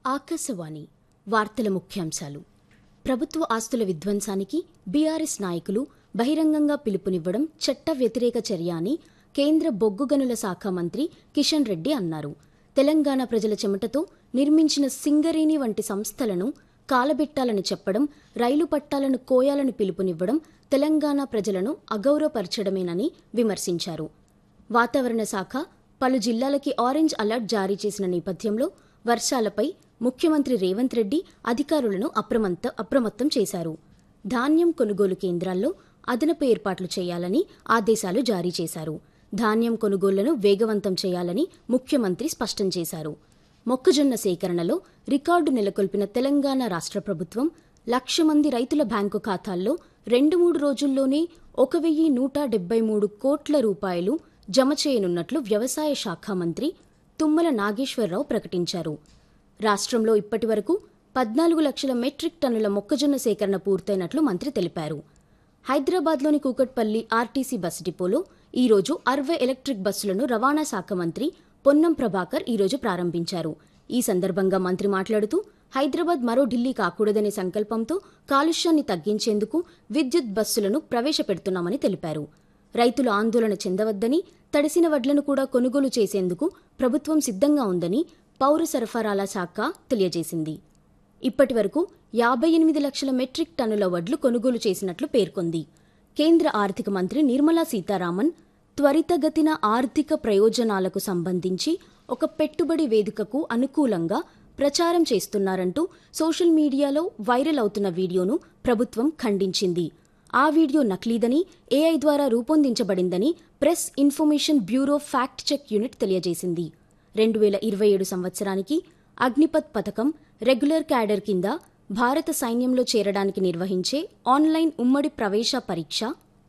ఆకాశవాణి వార్తల ముఖ్యాంశాలు ప్రభుత్వ ఆస్తుల విధ్వంసానికి బీఆర్ఎస్ నాయకులు బహిరంగంగా పిలుపునివ్వడం చట్ట వ్యతిరేక చర్య అని కేంద్ర బొగ్గు గనుల శాఖ మంత్రి కిషన్ రెడ్డి అన్నారు తెలంగాణ ప్రజల చెమటతో నిర్మించిన సింగరేణి వంటి సంస్థలను కాలబెట్టాలని చెప్పడం రైలు పట్టాలను కోయాలని పిలుపునివ్వడం తెలంగాణ ప్రజలను అగౌరవపరచడమేనని విమర్శించారు వాతావరణ శాఖ పలు జిల్లాలకి ఆరెంజ్ అలర్ట్ జారీ చేసిన నేపథ్యంలో వర్షాలపై ముఖ్యమంత్రి రేవంత్ రెడ్డి అధికారులను అప్రమత్త అప్రమత్తం చేశారు ధాన్యం కొనుగోలు కేంద్రాల్లో అదనపు ఏర్పాట్లు చేయాలని ఆదేశాలు జారీ చేశారు ధాన్యం కొనుగోళ్లను వేగవంతం చేయాలని ముఖ్యమంత్రి స్పష్టం చేశారు మొక్కజొన్న సేకరణలో రికార్డు నెలకొల్పిన తెలంగాణ రాష్ట్ర ప్రభుత్వం లక్ష మంది రైతుల బ్యాంకు ఖాతాల్లో రెండు మూడు రోజుల్లోనే ఒక వెయ్యి నూట డెబ్బై మూడు కోట్ల రూపాయలు జమ చేయనున్నట్లు వ్యవసాయ శాఖ మంత్రి తుమ్మల నాగేశ్వరరావు ప్రకటించారు రాష్ట్రంలో ఇప్పటివరకు పద్నాలుగు లక్షల మెట్రిక్ టన్నుల మొక్కజొన్న సేకరణ పూర్తయినట్లు మంత్రి తెలిపారు హైదరాబాద్లోని కూకట్పల్లి ఆర్టీసీ బస్ డిపోలో ఈరోజు అరవై ఎలక్ట్రిక్ బస్సులను రవాణా శాఖ మంత్రి పొన్నం ప్రభాకర్ ఈరోజు ప్రారంభించారు ఈ సందర్భంగా మంత్రి మాట్లాడుతూ హైదరాబాద్ మరో ఢిల్లీ కాకూడదనే సంకల్పంతో కాలుష్యాన్ని తగ్గించేందుకు విద్యుత్ బస్సులను ప్రవేశపెడుతున్నామని తెలిపారు రైతులు ఆందోళన చెందవద్దని తడిసిన వడ్లను కూడా కొనుగోలు చేసేందుకు ప్రభుత్వం సిద్ధంగా ఉందని పౌర సరఫరాల శాఖ తెలియజేసింది ఇప్పటి వరకు యాభై ఎనిమిది లక్షల మెట్రిక్ టన్నుల వడ్లు కొనుగోలు చేసినట్లు పేర్కొంది కేంద్ర ఆర్థిక మంత్రి నిర్మలా సీతారామన్ త్వరితగతిన ఆర్థిక ప్రయోజనాలకు సంబంధించి ఒక పెట్టుబడి వేదికకు అనుకూలంగా ప్రచారం చేస్తున్నారంటూ సోషల్ మీడియాలో వైరల్ అవుతున్న వీడియోను ప్రభుత్వం ఖండించింది ఆ వీడియో నకిలీదని ఏఐ ద్వారా రూపొందించబడిందని press information bureau fact check unit తెలియజేసింది రెండు వేల ఇరవై ఏడు సంవత్సరానికి అగ్నిపత్ పథకం రెగ్యులర్ క్యాడర్ కింద భారత సైన్యంలో చేరడానికి నిర్వహించే ఆన్లైన్ ఉమ్మడి ప్రవేశ పరీక్ష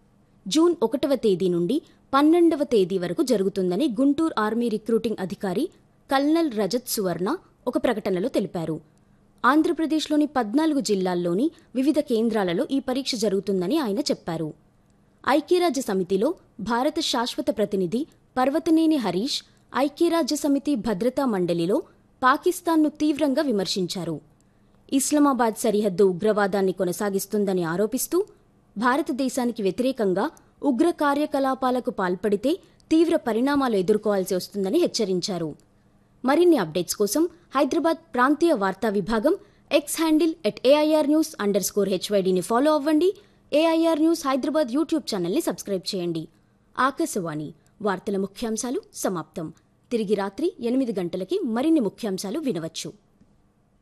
జూన్ ఒకటవ తేదీ నుండి పన్నెండవ తేదీ వరకు జరుగుతుందని గుంటూరు ఆర్మీ రిక్రూటింగ్ అధికారి కల్నల్ రజత్ సువర్ణ ఒక ప్రకటనలో తెలిపారు ఆంధ్రప్రదేశ్లోని పద్నాలుగు జిల్లాల్లోని వివిధ కేంద్రాలలో ఈ పరీక్ష జరుగుతుందని ఆయన చెప్పారు ఐక్యరాజ్య సమితిలో భారత శాశ్వత ప్రతినిధి పర్వతనేని హరీష్ ఐక్యరాజ్య సమితి భద్రతా మండలిలో పాకిస్తాన్ను తీవ్రంగా విమర్శించారు ఇస్లామాబాద్ సరిహద్దు ఉగ్రవాదాన్ని కొనసాగిస్తుందని ఆరోపిస్తూ భారతదేశానికి వ్యతిరేకంగా ఉగ్ర కార్యకలాపాలకు పాల్పడితే తీవ్ర పరిణామాలు ఎదుర్కోవాల్సి వస్తుందని హెచ్చరించారు మరిన్ని అప్డేట్స్ కోసం హైదరాబాద్ ప్రాంతీయ వార్తా విభాగం X handle at AIR news underscore హెచ్వైడీని ఫాలో అవ్వండి ఏఐఆర్ న్యూస్ హైదరాబాద్ యూట్యూబ్ ఛానల్ని సబ్స్క్రైబ్ చేయండి ఆకాశవాణి వార్తల ముఖ్యాంశాలు సమాప్తం తిరిగి రాత్రి ఎనిమిది గంటలకి మరిన్ని ముఖ్యాంశాలు వినవచ్చు